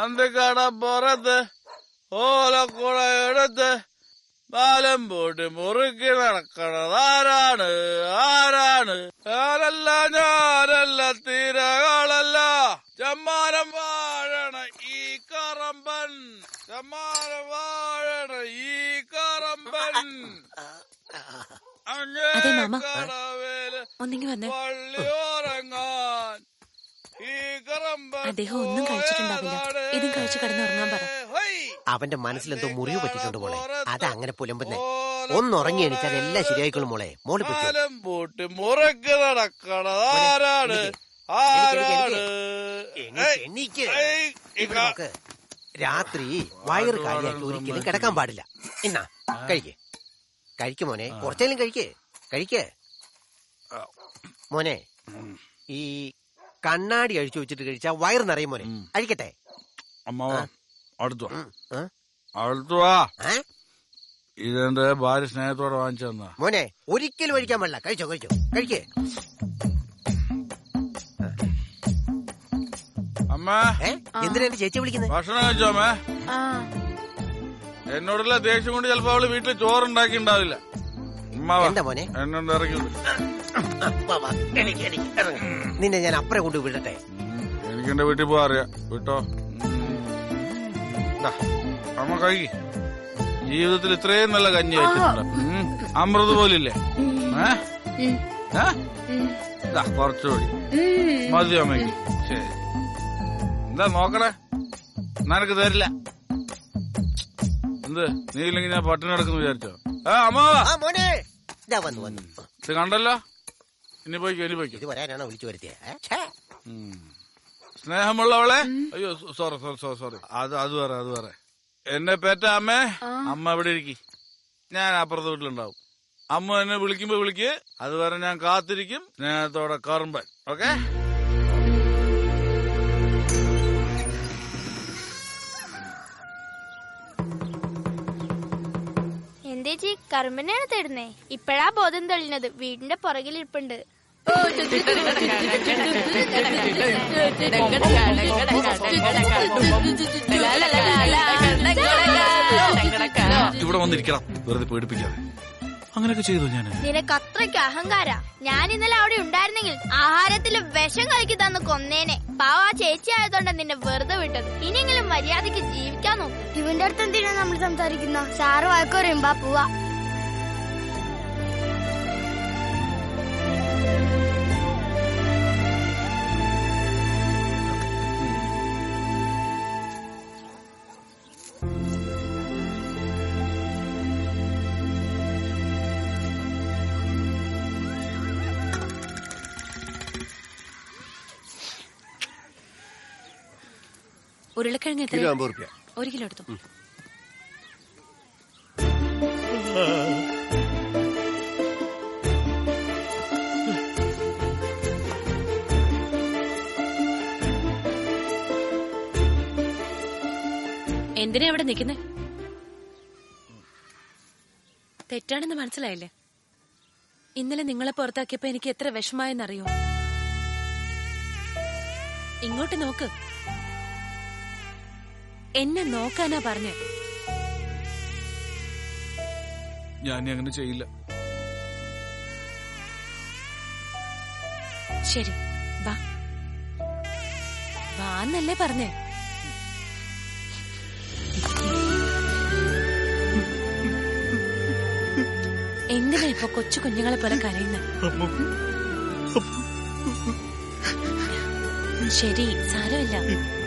അന്തിക്കടപ്പുറത്ത് ഓലക്കുട എടുത്ത് ബാലം പൂട്ടി മുറുക്കി നടക്കണത് ആരാണ് ആരാണ് ഞാനല്ല ഞാനല്ല തീരകളല്ല ചമ്മാനം വാഴണ ഈ കറമ്പൻ ചമ്മാനം വാഴണ ഈ കറമ്പൻ അതെ, മാമ. കടവേല് ഒന്നിങ്ങി വന്നേ പള്ളിയോറങ്ങാൻ ഈ കറമ്പൻ അദ്ദേഹം ഒന്നും കഴിച്ചിട്ടുണ്ടാവില്ല ഇതും കഴിച്ചു കിടന്നുറങ്ങാൻ പറ ഹൊയ്. അവന്റെ മനസ്സിലെന്തോ മുറിവ് പറ്റിയിട്ടുണ്ട് മോളെ അതങ്ങനെ പുലമ്പുന്നേ ഒന്നുറങ്ങി എണീച്ചാൽ എല്ലാം ശരിയായിക്കോളും മോളെ മോള് പൊയ്ക്കോ കാലം പൂട്ടി മുറക്ക് നടക്കണത് ആരാണ് എനിക്ക്, ആരാണ് എണീക്ക്, എണീക്ക്. ഏയ്, ഇവിടെ നോക്ക് രാത്രി വയറ് കാലിയാക്കി ഒരിക്കലും കിടക്കാൻ പാടില്ല എന്നാ കഴിക്ക് കഴിക്ക് മോനെ കുറച്ചേലും കഴിക്ക് കഴിക്ക് മോനെ ഈ കണ്ണാടി അഴിച്ചു വെച്ചിട്ട് കഴിച്ചാ വയറ് നിറയും മോനെ അഴിക്കട്ടെ അമ്മാവ അടുത്തു വാ. ഉം, ഏ? അടുത്തു വാ ഏ? ഇതെന്റെ ഭാര്യ സ്നേഹത്തോടെ വാങ്ങിച്ചു തന്നാ മോനെ ഒരിക്കലും ഒഴിക്കാൻ പാടില്ല കഴിച്ചോ കഴിച്ചോ കഴിക്കേ അമ്മ ഏ എന്തിനാ എന്റെ ചേച്ചി വിളിക്കുന്നത് ഭക്ഷണം കഴിച്ചോ അമ്മേ ആ എന്നോടുള്ള ദേഷ്യം കൊണ്ട് ചിലപ്പോ അവള് വീട്ടിൽ ചോറുണ്ടാക്കി ഉണ്ടാവില്ല അമ്മാവ എന്താ മോനെ എന്നോട് ഇറങ്ങി വിട്. വാ, വാ, എണീക്ക്, എണീക്ക്, ഇറങ്ങ്. നിന്നെ ഞാൻ അപ്പുറം കൊണ്ട് വിടട്ടെ ഉം, എനിക്ക് എന്റെ വീട്ടിൽ പോവാ അറിയാം വിട്ടോ ദാ, അമ്മ കഴിക്ക് ജീവിതത്തിൽ ഇത്രയും നല്ല കഞ്ഞി വെച്ചിട്ടുണ്ട് ഉം, അമൃത് പോലില്ലേ ഏ ഏ? ദാ, കുറച്ചുകൂടി മതി അമ്മയ്ക്ക് ശരി എന്താ നോക്കണേ നിനക്ക് തരില്ല എന്ത് നീ ഇല്ലെങ്കിൽ ഞാൻ പട്ടിണി കിടക്കുന്നു വിചാരിച്ചോ ആ അമ്മാവാ ആ മോനെ ഇതാ വന്നു വന്നു ഇത് കണ്ടല്ലോ ഇനി പോയിക്കോ ഇനി പോയിക്കോ ഇത് വരാനാണോ വിളിച്ചു വരുത്തിയത് ഏ? ഛേ. ഉം. സ്നേഹമുള്ളവളെ അയ്യോ സോറി സോറി സോറി സോറി അത് അത് വേറെ അത് വേറെ എന്നെ പേറ്റ അമ്മേ അമ്മ ഇവിടെ ഇരിക്കി ഞാൻ അപ്പുറത്തെ വീട്ടിലുണ്ടാവും അമ്മ എന്നെ വിളിക്കുമ്പോ വിളിക്ക് അതുവരെ ഞാൻ കാത്തിരിക്കും സ്നേഹത്തോടെ കറുമ്പൻ ഓക്കെ എന്തേച്ചി കറുമ്പനെയാണ് തേടുന്നേ ഇപ്പഴാ ബോധം തെളിഞ്ഞത് വീടിന്റെ പുറകിലിരിപ്പുണ്ട് ഇവിടെ വന്നിരിക്കണം വെറുതെ പേടിപ്പിക്കാതെ അങ്ങനെയൊക്കെ ചെയ്തു ഞാൻ നിനക്ക് അത്രയ്ക്ക് അഹങ്കാര ഞാൻ ഇന്നലെ അവിടെ ഉണ്ടായിരുന്നെങ്കിൽ ആഹാരത്തിൽ വിഷം കലക്കി തന്ന് കൊന്നേനെ പാവ ആ ചേച്ചി ആയതുകൊണ്ട് നിന്നെ വെറുതെ വിട്ടത് ഇനിയെങ്കിലും മര്യാദക്ക് ജീവിക്കാൻ നോക്കും ഇവന്റെ അടുത്ത് എന്തിനാ നമ്മൾ സംസാരിക്കുന്ന സാറ് വഴക്കുറയും ബാ പോവാ ഉരുളക്കിഴങ്ങ് കിലോ എത്ര അമ്പത് റുപ്യ ഒരു കിലോ എടുത്തു എന്തിനാ ഇവിടെ നിൽക്കുന്നേ തെറ്റാണെന്ന് മനസ്സിലായില്ലേ ഇന്നലെ നിങ്ങളെ പുറത്താക്കിയപ്പോ എനിക്ക് എത്ര വിഷമായെന്നറിയോ ഇങ്ങോട്ട് നോക്ക് എന്നെ നോക്കാനാ പറഞ്ഞേ ഞാൻ ഇനി അങ്ങനെ ചെയ്യില്ല ശരി വാ വാന്നല്ലേ പറഞ്ഞേ എന്തിനാ ഇപ്പൊ കൊച്ചു കുഞ്ഞുങ്ങളെ പോലെ കരയുന്നത് ശരി സാരമില്ല